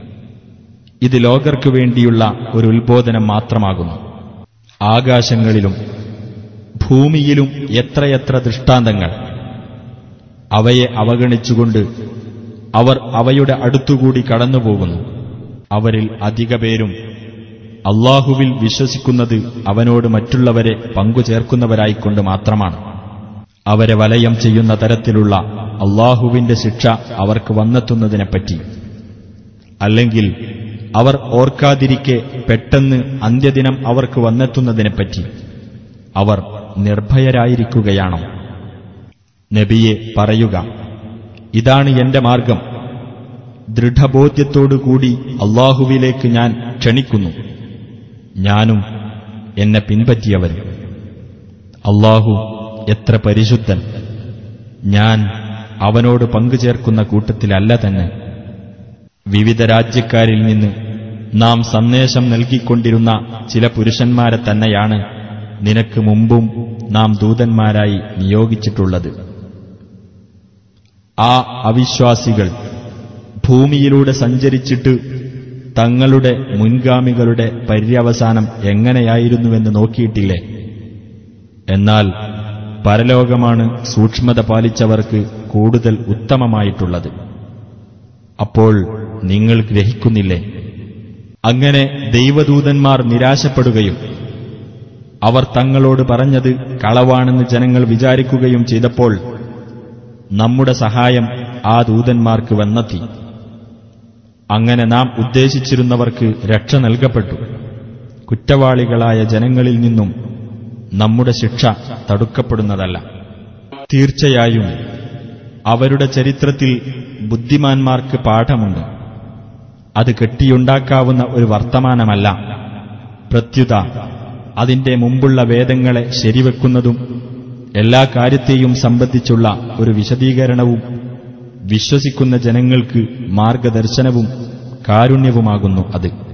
Speaker 2: ഇത് ലോകർക്കു വേണ്ടിയുള്ള ഒരു ഉത്ബോധനം മാത്രമാകുന്നു ആകാശങ്ങളിലും ഭൂമിയിലും എത്രയെത്ര ദൃഷ്ടാന്തങ്ങൾ അവയെ അവഗണിച്ചുകൊണ്ട് അവർ അവയുടെ അടുത്തുകൂടി കടന്നുപോകുന്നു അവരിൽ അധിക പേരും അള്ളാഹുവിൽ വിശ്വസിക്കുന്നത് അവനോട് മറ്റുള്ളവരെ പങ്കുചേർക്കുന്നവരായിക്കൊണ്ട് മാത്രമാണ് അവരെ വലയം ചെയ്യുന്ന തരത്തിലുള്ള അള്ളാഹുവിന്റെ ശിക്ഷ അവർക്ക് വന്നെത്തുന്നതിനെപ്പറ്റി അല്ലെങ്കിൽ അവർ ഓർക്കാതിരിക്കെ പെട്ടെന്ന് അന്ത്യദിനം അവർക്ക് വന്നെത്തുന്നതിനെപ്പറ്റി അവർ നിർഭയരായിരിക്കുകയാണോ നബിയെ പറയുക ഇതാണ് എന്റെ മാർഗം ദൃഢബോധ്യത്തോടുകൂടി അള്ളാഹുവിലേക്ക് ഞാൻ ക്ഷണിക്കുന്നു ഞാനും എന്നെ പിൻപറ്റിയവരും അള്ളാഹു എത്ര പരിശുദ്ധൻ ഞാൻ അവനോട് പങ്കുചേർക്കുന്ന കൂട്ടത്തിലല്ല തന്നെ വിവിധ രാജ്യക്കാരിൽ നിന്ന് നാം സന്ദേശം നൽകിക്കൊണ്ടിരുന്ന ചില പുരുഷന്മാരെ തന്നെയാണ് നിനക്ക് മുമ്പും നാം ദൂതന്മാരായി നിയോഗിച്ചിട്ടുള്ളത് ആ അവിശ്വാസികൾ ഭൂമിയിലൂടെ സഞ്ചരിച്ചിട്ട് തങ്ങളുടെ മുൻഗാമികളുടെ പര്യവസാനം എങ്ങനെയായിരുന്നുവെന്ന് നോക്കിയിട്ടില്ലേ എന്നാൽ പരലോകമാണ് സൂക്ഷ്മത പാലിച്ചവർക്ക് കൂടുതൽ ഉത്തമമായിട്ടുള്ളത് അപ്പോൾ നിങ്ങൾ ഗ്രഹിക്കുന്നില്ലേ അങ്ങനെ ദൈവദൂതന്മാർ നിരാശപ്പെടുകയും അവർ തങ്ങളോട് പറഞ്ഞത് കളവാണെന്ന് ജനങ്ങൾ വിചാരിക്കുകയും ചെയ്തപ്പോൾ നമ്മുടെ സഹായം ആ ദൂതന്മാർക്ക് വന്നെത്തി അങ്ങനെ നാം ഉദ്ദേശിച്ചിരുന്നവർക്ക് രക്ഷ നൽകപ്പെട്ടു കുറ്റവാളികളായ ജനങ്ങളിൽ നിന്നും നമ്മുടെ ശിക്ഷ തടുക്കപ്പെടുന്നതല്ല തീർച്ചയായും അവരുടെ ചരിത്രത്തിൽ ബുദ്ധിമാന്മാർക്ക് പാഠമുണ്ട് അത് കെട്ടിയുണ്ടാക്കാവുന്ന ഒരു വർത്തമാനമല്ല പ്രത്യുത അതിന്റെ മുമ്പുള്ള വേദങ്ങളെ ശരിവെക്കുന്നതും എല്ലാ കാര്യത്തെയും സംബന്ധിച്ചുള്ള ഒരു വിശദീകരണവും വിശ്വസിക്കുന്ന ജനങ്ങൾക്ക് മാർഗദർശനവും കാരുണ്യവുമാകുന്നു അത്